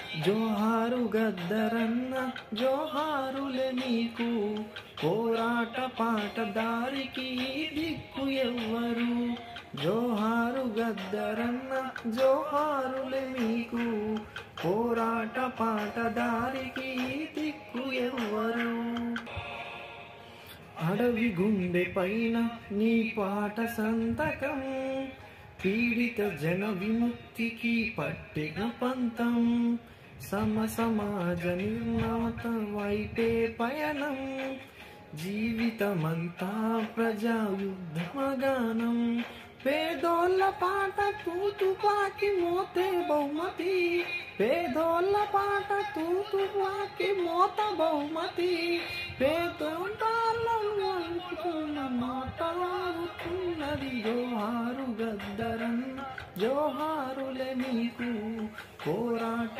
జోహారు గద్దరన్న జోహారులే నీకు పోరాట పాట దారికి దిక్కు ఎవ్వరు జోహారు గద్దరన్న జోహారులే మీకు పోరాట పాట దారికి దిక్కు ఎవ్వరు అడవి గుండె పైన నీ పాట సంతకం పీడిత జన విముక్తికి పట్టిన పంతం సమ సమాజ నిర్మాత వైపే పయనం జీవితమంతా ప్రజాయుద్ధమగానం పేదోళ్ళ పాట తూతుపాకి మోతే బహుమతి పేదోళ్ళ పాట తూతుపాకి మోత బహుమతి పేదోళ్ళను అనుకున్న మాట్లాడుతున్నది జోహారు గద్దరన్ జోహారులే మీకు పోరాట